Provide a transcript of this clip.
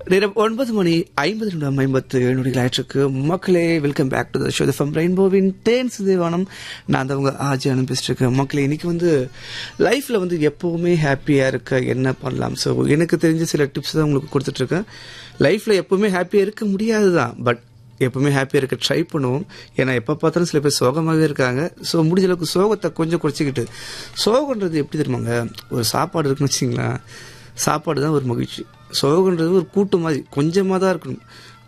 நேரம் ஒன்பது மணி ஐம்பது நிமிடம் ஐம்பத்து ஏழு நொடிகள் ஆயிற்றுக்கு மக்களே welcome back to the show from ரெயின்போவின் தேன் சிதேவானம் நான் தான் உங்க ஆஜி அனுப்பி பேசிட்டு இருக்கேன் மக்களே இன்னைக்கு வந்து லைஃப்ல வந்து எப்பவுமே ஹாப்பியா இருக்க என்ன பண்ணலாம் ஸோ எனக்கு தெரிஞ்ச சில டிப்ஸ் தான் உங்களுக்கு கொடுத்துட்டு இருக்கேன் லைஃப்ல எப்பவுமே ஹாப்பியா இருக்க முடியாது தான் பட் எப்பவுமே ஹாப்பியாக இருக்க ட்ரை பண்ணுவோம் ஏன்னா எப்போ பார்த்தாலும் சில பேர் சோகமாகவே இருக்காங்க ஸோ முடிஞ்ச அளவுக்கு சோகத்தை கொஞ்சம் குறைச்சிக்கிட்டு சோகன்றது எப்படி தெரியுமாங்க ஒரு சாப்பாடு இருக்குன்னு வச்சிங்களேன் சாப்பாடு தான் ஒரு மகிழ்ச்சி சோகன்றது ஒரு கூட்டு மாதிரி கொஞ்சமாக தான் இருக்கணும்